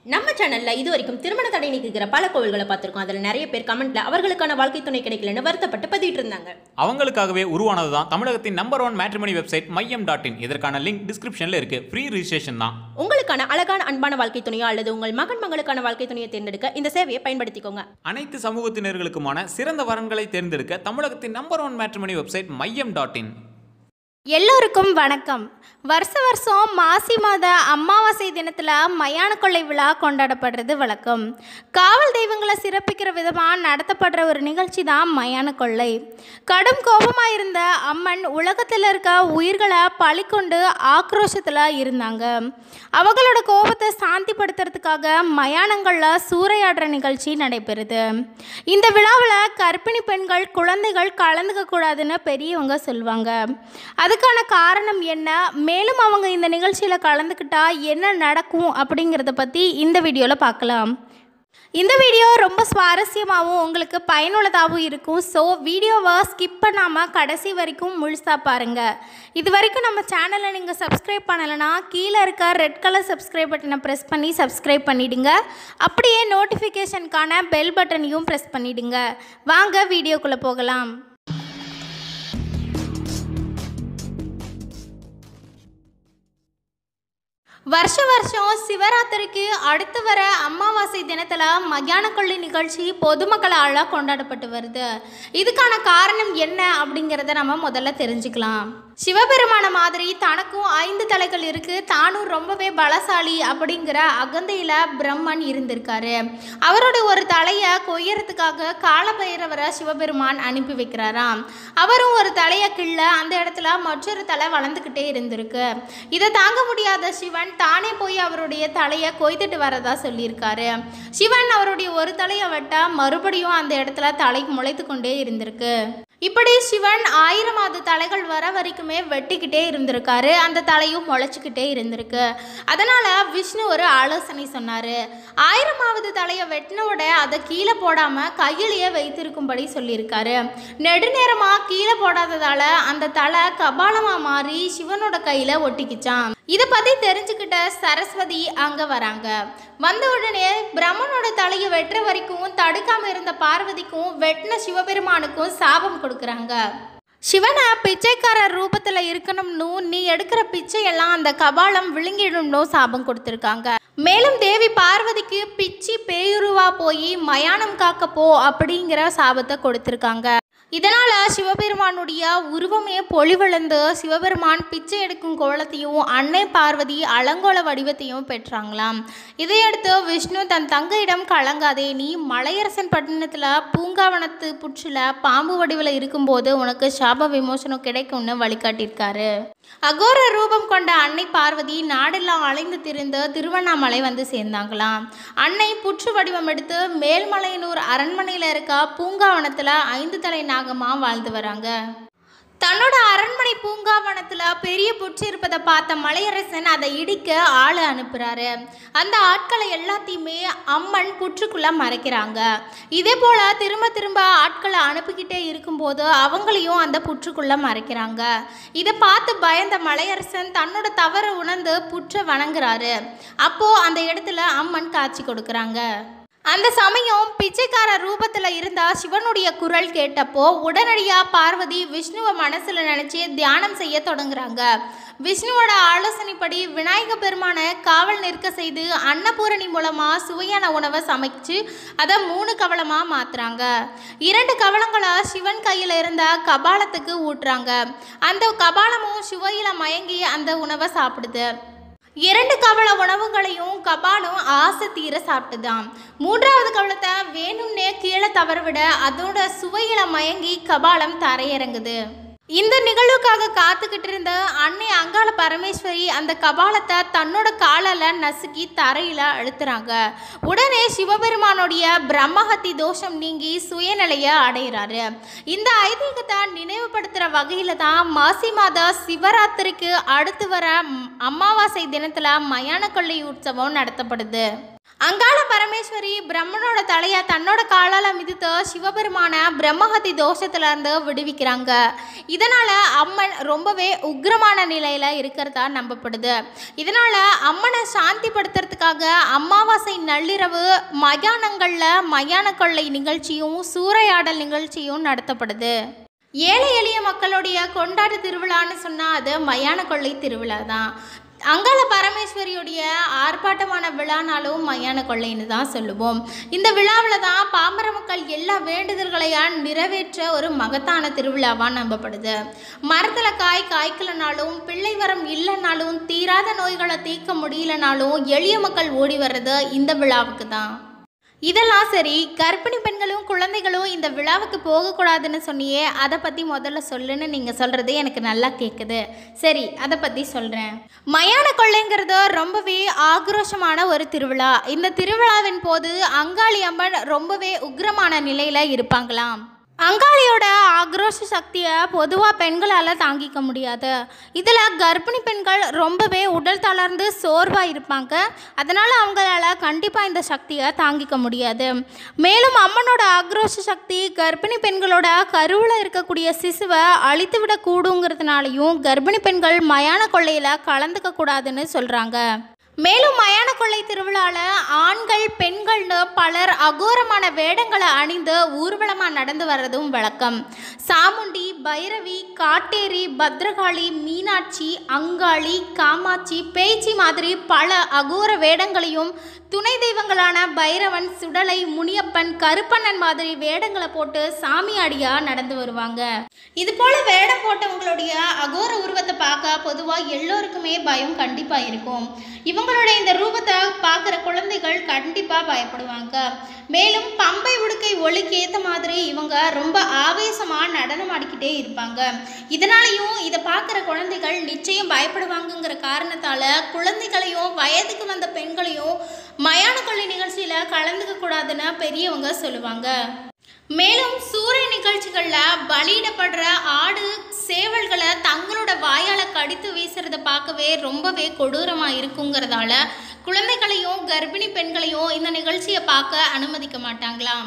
நம்ம சேனல்ல இது வரைக்கும் திருமண தடை நீக்குகிற பல கோவில்களை பார்த்திருக்கோம் அதுல நிறைய பேர் கமெண்ட்ல அவர்களுக்கான வாழ்க்கை துணை கிடைக்கலன்னு வருத்தப்பட்டு பதிவிட்டு இருந்தாங்க அவங்களுக்காகவே உருவானது தான் தமிழகத்தின் number one matrimony website Maiyam dot in இதற்கான லிங்க் டிஸ்கிரிப்ஷனில் இருக்கு ஃப்ரீ ரிஜிஸ்ட்ரேஷன் தான் உங்களுக்கான அழகான அன்பான வாழ்க்கை துணையோ அல்லது உங்கள் மகன் மகளுக்கான வாழ்க்கை துணையை தேர்ந்தெடுக்க இந்த சேவையை பயன்படுத்திக்கோங்க அனைத்து சமூகத்தினர்களுக்குமான சிறந்த வரன்களை தேர்ந்தெடுக்க தமிழகத்தின் number one matrimony website Maiyam dot in எல்லோருக்கும் வணக்கம் வருஷ வருஷம் மாசி மாத அமாவாசை தினத்தில் மயான கொள்ளை விழா கொண்டாடப்படுறது வழக்கம் காவல் தெய்வங்களை சிறப்பிக்கிற விதமாக நடத்தப்படுற ஒரு நிகழ்ச்சி தான் மயான கொள்ளை கடும் கோபமாக இருந்த அம்மன் உலகத்தில் இருக்க உயிர்களை பழிக்கொண்டு ஆக்ரோஷத்தில் இருந்தாங்க அவங்களோட கோபத்தை சாந்திப்படுத்துறதுக்காக மயானங்களில் சூறையாடுற நிகழ்ச்சி நடைபெறுது இந்த விழாவில் கர்ப்பிணி பெண்கள் குழந்தைகள் கலந்துக்க கூடாதுன்னு பெரியவங்க சொல்லுவாங்க அதுக்கான காரணம் என்ன மேலும் அவங்க இந்த நிகழ்ச்சியில் கலந்துக்கிட்டா என்ன நடக்கும் அப்படிங்கிறத பற்றி இந்த வீடியோவில் பார்க்கலாம் இந்த வீடியோ ரொம்ப சுவாரஸ்யமாகவும் உங்களுக்கு பயனுள்ளதாகவும் இருக்கும் ஸோ வீடியோவை ஸ்கிப் பண்ணாமல் கடைசி வரைக்கும் முழுசாக பாருங்கள் இது வரைக்கும் நம்ம சேனலை நீங்கள் சப்ஸ்கிரைப் பண்ணலைன்னா கீழே இருக்க ரெட் கலர் சப்ஸ்கிரைப் பட்டனை ப்ரெஸ் பண்ணி சப்ஸ்கிரைப் பண்ணிடுங்க அப்படியே நோட்டிஃபிகேஷனுக்கான பெல் பட்டனையும் ப்ரெஸ் பண்ணிடுங்க வாங்க வீடியோக்குள்ளே போகலாம் வருஷ வருஷம் சிவராத்திரிக்கு அடுத்து வர அமாவாசை தினத்தில் மத்தியான கொள்ளி நிகழ்ச்சி பொதுமக்களால் கொண்டாடப்பட்டு வருது இதுக்கான காரணம் என்ன அப்படிங்கிறத நம்ம முதல்ல தெரிஞ்சுக்கலாம் சிவபெருமான மாதிரி தனக்கும் ஐந்து தலைகள் இருக்கு தானும் ரொம்பவே பலசாலி அப்படிங்கிற அகந்தையில் பிரம்மன் இருந்திருக்காரு அவரோட ஒரு தலையை கொய்யறதுக்காக காலபைரவரை சிவபெருமான் அனுப்பி வைக்கிறாராம் அவரும் ஒரு தலையை கிள்ள அந்த இடத்துல மற்றொரு தலை வளர்ந்துக்கிட்டே இருந்திருக்கு இதை தாங்க முடியாத சிவன் தானே போய் அவருடைய தலையை கொய்துட்டு வரதா சொல்லியிருக்காரு சிவன் அவருடைய ஒரு தலையை வெட்ட மறுபடியும் அந்த இடத்துல தலை முளைத்து கொண்டே இருந்திருக்கு இப்படி சிவன் ஆயிரமாவது தலைகள் வர வரைக்குமே வெட்டிக்கிட்டே இருந்திருக்காரு அந்த தலையும் முளைச்சிக்கிட்டே இருந்திருக்கு அதனால விஷ்ணு ஒரு ஆலோசனை சொன்னாரு ஆயிரமாவது தலையை வெட்டினோட அதை கீழே போடாம கையிலேயே வைத்திருக்கும்படி சொல்லியிருக்காரு நெடுநேரமா கீழே போடாததால அந்த தலை கபாலமா மாறி சிவனோட கையில ஒட்டிக்கிச்சான் இதை பத்தி தெரிஞ்சுக்கிட்ட சரஸ்வதி அங்க வராங்க வந்த உடனே பிரம்மனோட தலையை வெட்டுற வரைக்கும் தடுக்காம இருந்த பார்வதிக்கும் வெட்டின சிவபெருமானுக்கும் சாபம் கொடுக்குறாங்க சிவனை பிச்சைக்காரர் ரூபத்தில் இருக்கணும்னு நீ எடுக்கிற பிச்சையெல்லாம் அந்த கபாலம் விழுங்கிடணும்னு சாபம் கொடுத்துருக்காங்க மேலும் தேவி பார்வதிக்கு பிச்சி பேயுருவா போய் மயானம் காக்க போ அப்படிங்கிற சாபத்தை கொடுத்துருக்காங்க இதனால் சிவபெருமானுடைய உருவமே பொலிவிழந்து சிவபெருமான் பிச்சை எடுக்கும் கோலத்தையும் அன்னை பார்வதி அலங்கோல வடிவத்தையும் பெற்றாங்களாம் இதையடுத்து விஷ்ணு தன் தங்கையிடம் கலங்காதே நீ மலையரசன் பட்டணத்தில் பூங்காவனத்து புற்றில் பாம்பு வடிவில் இருக்கும்போது உனக்கு சாப விமோசனம் கிடைக்கும்னு வழிகாட்டியிருக்காரு அகோர ரூபம் கொண்ட அன்னை பார்வதி நாடெல்லாம் அலைந்து திரிந்து திருவண்ணாமலை வந்து சேர்ந்தாங்களாம் அன்னை புற்று வடிவம் எடுத்து மேல்மலையனூர் அரண்மனையில் இருக்க பூங்காவனத்தில் ஐந்து தலை நாகமாக வாழ்ந்து வராங்க தன்னோட அரண்மனை பூங்காவனத்தில் பெரிய புற்று இருப்பதை பார்த்த மலையரசன் அதை இடிக்க ஆளை அனுப்புகிறாரு அந்த ஆட்களை எல்லாத்தையுமே அம்மன் புற்றுக்குள்ளே மறைக்கிறாங்க இதே போல் திரும்ப திரும்ப ஆட்களை அனுப்பிக்கிட்டே இருக்கும்போது அவங்களையும் அந்த புற்றுக்குள்ளே மறைக்கிறாங்க இதை பார்த்து பயந்த மலையரசன் தன்னோட தவறை உணர்ந்து புற்றை வணங்குறாரு அப்போது அந்த இடத்துல அம்மன் காட்சி கொடுக்குறாங்க அந்த சமயம் பிச்சைக்கார ரூபத்தில் இருந்த சிவனுடைய குரல் கேட்டப்போ உடனடியாக பார்வதி விஷ்ணுவை மனசில் நினச்சி தியானம் செய்ய தொடங்குறாங்க விஷ்ணுவோட ஆலோசனைப்படி விநாயக பெருமானை காவல் நிற்க செய்து அன்னபூரணி மூலமாக சுவையான உணவை சமைச்சு அதை மூணு கவளமாக மாற்றுறாங்க இரண்டு கவளங்களை சிவன் கையில் இருந்த கபாலத்துக்கு ஊட்டுறாங்க அந்த கபாலமும் சுவையில் மயங்கி அந்த உணவை சாப்பிடுது இரண்டு கவள உணவுகளையும் கபாலும் ஆசை தீர சாப்பிட்டுதான் மூன்றாவது கவளத்தை வேணும்னே கீழே தவறவிட அதோட சுவையில மயங்கி கபாலம் தரையிறங்குது இந்த நிகழ்வுக்காக காத்துக்கிட்டு இருந்த அன்னை அங்காள பரமேஸ்வரி அந்த கபாலத்தை தன்னோட காலால் நசுக்கி தரையில் அழுத்துறாங்க உடனே சிவபெருமானுடைய பிரம்மஹத்தி தோஷம் நீங்கி சுயநிலையை அடைகிறாரு இந்த ஐதீகத்தை நினைவுபடுத்துகிற வகையில் தான் மாசி மாத சிவராத்திரிக்கு அடுத்து வர ம், அமாவாசை தினத்தில் மயான கொள்ளை உற்சவம் நடத்தப்படுது அங்காள பரமேஸ்வரி பிரம்மனோட தலையை தன்னோட காலால் மிதித்து சிவபெருமான பிரம்மஹத்தி தோஷத்திலிருந்து விடுவிக்கிறாங்க இதனால் அம்மன் ரொம்பவே உக்கிரமான நிலையில் இருக்கிறதா நம்பப்படுது இதனால் அம்மனை சாந்திப்படுத்துறதுக்காக அமாவாசை நள்ளிரவு மயானங்களில் மயான கொள்ளை நிகழ்ச்சியும் சூறையாடல் நிகழ்ச்சியும் நடத்தப்படுது ஏழை எளிய மக்களுடைய கொண்டாட்ட திருவிழான்னு சொன்னால் அது மயான கொள்ளை திருவிழா தான் அங்காள பரமேஸ்வரியுடைய ஆர்ப்பாட்டமான விழானாலும் மயான கொள்ளைன்னு தான் சொல்லுவோம் இந்த விழாவில் தான் பாமர மக்கள் எல்லா வேண்டுதல்களையும் நிறைவேற்ற ஒரு மகத்தான திருவிழாவாக நம்பப்படுது மரத்தில் காய் காய்க்கலனாலும் பிள்ளை வரம் இல்லைனாலும் தீராத நோய்களை தீர்க்க முடியலனாலும் எளிய மக்கள் ஓடி வர்றது இந்த விழாவுக்கு தான் இதெல்லாம் சரி கர்ப்பிணி பெண்களும் குழந்தைகளும் இந்த விழாவுக்கு போகக்கூடாதுன்னு சொன்னியே அதை பற்றி முதல்ல சொல்லுன்னு நீங்கள் சொல்கிறது எனக்கு நல்லா கேட்குது சரி அதை பற்றி சொல்கிறேன் மயான கொள்ளைங்கிறது ரொம்பவே ஆக்ரோஷமான ஒரு திருவிழா இந்த திருவிழாவின் போது அங்காளி அம்மன் ரொம்பவே உக்ரமான நிலையில் இருப்பாங்களாம் அங்காளியோட ஆக்ரோஷ சக்தியை பொதுவாக பெண்களால் தாங்கிக்க முடியாது இதில் கர்ப்பிணி பெண்கள் ரொம்பவே உடல் தளர்ந்து சோர்வாக இருப்பாங்க அதனால் அவங்களால கண்டிப்பாக இந்த சக்தியை தாங்கிக்க முடியாது மேலும் அம்மனோட ஆக்ரோஷ சக்தி கர்ப்பிணி பெண்களோட கருவில் இருக்கக்கூடிய சிசுவை அழித்து விடக்கூடுங்கிறதுனாலையும் கர்ப்பிணி பெண்கள் மயான கொள்ளையில் கலந்துக்க கூடாதுன்னு சொல்கிறாங்க மேலும் மயான கொள்ளை திருவிழாவில் ஆண்கள் பெண்கள்னு பலர் அகோரமான வேடங்களை அணிந்து ஊர்வலமாக நடந்து வர்றதும் வழக்கம் சாமுண்டி பைரவி காட்டேரி பத்ரகாளி மீனாட்சி அங்காளி காமாட்சி பேச்சி மாதிரி பல அகோர வேடங்களையும் துணை தெய்வங்களான பைரவன் சுடலை முனியப்பன் கருப்பண்ணன் மாதிரி வேடங்களை போட்டு சாமியாடியா நடந்து வருவாங்க இது போல வேடம் போட்டவங்களுடைய அகோர உருவத்தை பார்க்க பொதுவாக எல்லோருக்குமே பயம் கண்டிப்பாக இருக்கும் இவங்களுடைய இந்த ரூபத்தை பார்க்குற குழந்தைகள் கண்டிப்பாக பயப்படுவாங்க மேலும் பம்பை உடுக்கை ஒளிக்கு ஏற்ற மாதிரி இவங்க ரொம்ப ஆவேசமாக நடனம் ஆடிக்கிட்டே இருப்பாங்க இதனாலையும் இதை பார்க்குற குழந்தைகள் நிச்சயம் பயப்படுவாங்கங்கிற காரணத்தால் குழந்தைகளையும் வயதுக்கு வந்த பெண்களையும் மயான கொள்ளை நிகழ்ச்சியில் கலந்துக்க கூடாதுன்னு பெரியவங்க சொல்லுவாங்க மேலும் சூரிய நிகழ்ச்சிகளில் பலியிடப்படுற ஆடு சேவல்களை தங்களோட வாயால் கடித்து வீசுறத பார்க்கவே ரொம்பவே கொடூரமாக இருக்குங்கிறதால குழந்தைகளையும் கர்ப்பிணி பெண்களையும் இந்த நிகழ்ச்சியை பார்க்க அனுமதிக்க மாட்டாங்களாம்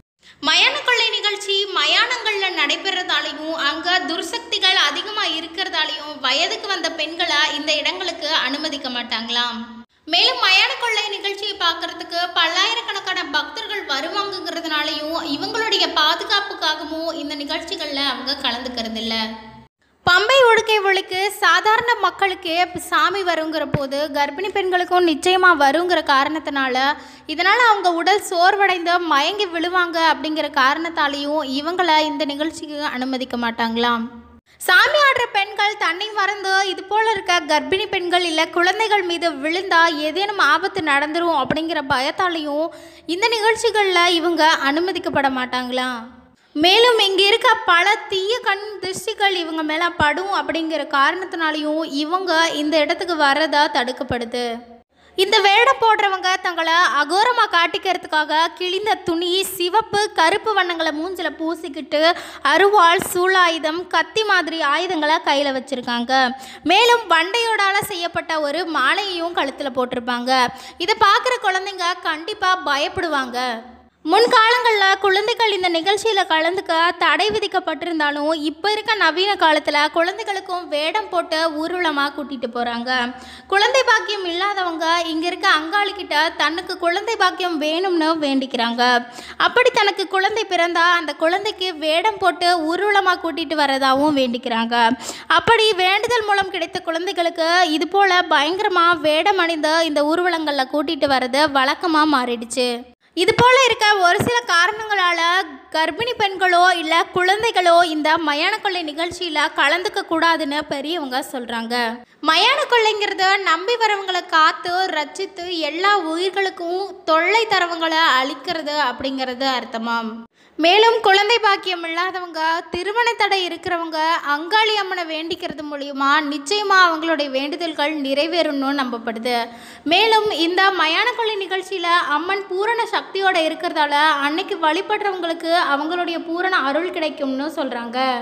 மயான கொள்ளை நிகழ்ச்சி மயானங்களில் நடைபெறதாலையும் அங்கே துர்சக்திகள் அதிகமாக இருக்கிறதாலையும் வயதுக்கு வந்த பெண்களை இந்த இடங்களுக்கு அனுமதிக்க மாட்டாங்களாம் மேலும் மயான கொள்ளை நிகழ்ச்சியை பார்க்கறதுக்கு பல்லாயிரக்கணக்கான பக்தர்கள் வருவாங்கங்கிறதுனாலையும் இவங்களுடைய பாதுகாப்புக்காகவும் இந்த நிகழ்ச்சிகளில் அவங்க கலந்துக்கிறது இல்லை பம்பை உடுக்கை ஒளிக்கு சாதாரண மக்களுக்கே சாமி வருங்கிற போது கர்ப்பிணி பெண்களுக்கும் நிச்சயமாக வருங்கிற காரணத்தினால இதனால் அவங்க உடல் சோர்வடைந்து மயங்கி விழுவாங்க அப்படிங்கிற காரணத்தாலையும் இவங்களை இந்த நிகழ்ச்சிக்கு அனுமதிக்க மாட்டாங்களாம் சாமி ஆடுற பெண்கள் தன்னை மறந்து இது போல இருக்க கர்ப்பிணி பெண்கள் இல்லை குழந்தைகள் மீது விழுந்தா ஏதேனும் ஆபத்து நடந்துரும் அப்படிங்கிற பயத்தாலையும் இந்த நிகழ்ச்சிகளில் இவங்க அனுமதிக்கப்பட மாட்டாங்களாம் மேலும் இங்கே இருக்க பல தீய கண் திருஷ்டிகள் இவங்க மேலே படும் அப்படிங்கிற காரணத்தினாலையும் இவங்க இந்த இடத்துக்கு வர்றதா தடுக்கப்படுது இந்த வேடம் போடுறவங்க தங்களை அகோரமாக காட்டிக்கிறதுக்காக கிழிந்த துணி சிவப்பு கருப்பு வண்ணங்களை மூஞ்சில் பூசிக்கிட்டு அருவாள் சூளாயுதம் கத்தி மாதிரி ஆயுதங்களை கையில் வச்சுருக்காங்க மேலும் வண்டையோடால் செய்யப்பட்ட ஒரு மாலையையும் கழுத்தில் போட்டிருப்பாங்க இதை பார்க்குற குழந்தைங்க கண்டிப்பாக பயப்படுவாங்க முன்காலங்களில் குழந்தைகள் இந்த நிகழ்ச்சியில் கலந்துக்க தடை விதிக்கப்பட்டிருந்தாலும் இப்போ இருக்க நவீன காலத்தில் குழந்தைகளுக்கும் வேடம் போட்டு ஊர்வலமாக கூட்டிகிட்டு போகிறாங்க குழந்தை பாக்கியம் இல்லாதவங்க இங்கே இருக்க அங்காளிக்கிட்ட தனக்கு குழந்தை பாக்கியம் வேணும்னு வேண்டிக்கிறாங்க அப்படி தனக்கு குழந்தை பிறந்தா அந்த குழந்தைக்கு வேடம் போட்டு ஊர்வலமாக கூட்டிகிட்டு வரதாகவும் வேண்டிக்கிறாங்க அப்படி வேண்டுதல் மூலம் கிடைத்த குழந்தைகளுக்கு இது போல் பயங்கரமாக வேடம் அணிந்து இந்த ஊர்வலங்களில் கூட்டிகிட்டு வர்றது வழக்கமாக மாறிடுச்சு இது போல இருக்க ஒரு சில காரணங்களால கர்ப்பிணி பெண்களோ இல்லை குழந்தைகளோ இந்த மயான கொள்ளை நிகழ்ச்சியில் கலந்துக்க கூடாதுன்னு பெரியவங்க சொல்கிறாங்க மயான கொள்ளைங்கிறது நம்பி வரவங்களை காத்து ரச்சித்து எல்லா உயிர்களுக்கும் தொல்லை தரவங்களை அழிக்கிறது அப்படிங்கிறது அர்த்தமாம் மேலும் குழந்தை பாக்கியம் இல்லாதவங்க திருமண தடை இருக்கிறவங்க அங்காளி அம்மனை வேண்டிக்கிறது மூலியமா நிச்சயமா அவங்களுடைய வேண்டுதல்கள் நிறைவேறும்னு நம்பப்படுது மேலும் இந்த மயான கொள்ளை நிகழ்ச்சியில அம்மன் பூரண சக்தியோட இருக்கிறதால அன்னைக்கு வழிபடுறவங்களுக்கு அவங்களுடைய பூரண அருள் கிடைக்கும்னு சொல்றாங்க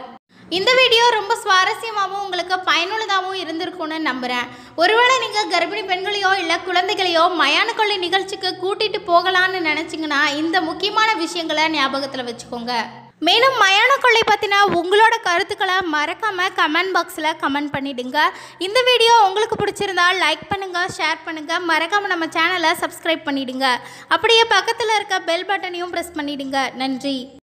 இந்த வீடியோ ரொம்ப சுவாரஸ்யமாகவும் உங்களுக்கு பயனுள்ளதாகவும் இருந்திருக்கும்னு நம்புகிறேன் ஒருவேளை நீங்கள் கர்ப்பிணி பெண்களையோ இல்லை குழந்தைகளையோ மயான கொள்ளை நிகழ்ச்சிக்கு கூட்டிகிட்டு போகலான்னு நினச்சிங்கன்னா இந்த முக்கியமான விஷயங்களை ஞாபகத்தில் வச்சுக்கோங்க மேலும் மயான கொள்ளை பற்றின உங்களோட கருத்துக்களை மறக்காமல் கமெண்ட் பாக்ஸில் கமெண்ட் பண்ணிடுங்க இந்த வீடியோ உங்களுக்கு பிடிச்சிருந்தா லைக் பண்ணுங்கள் ஷேர் பண்ணுங்கள் மறக்காமல் நம்ம சேனலை சப்ஸ்கிரைப் பண்ணிடுங்க அப்படியே பக்கத்தில் இருக்க பெல் பட்டனையும் ப்ரெஸ் பண்ணிடுங்க நன்றி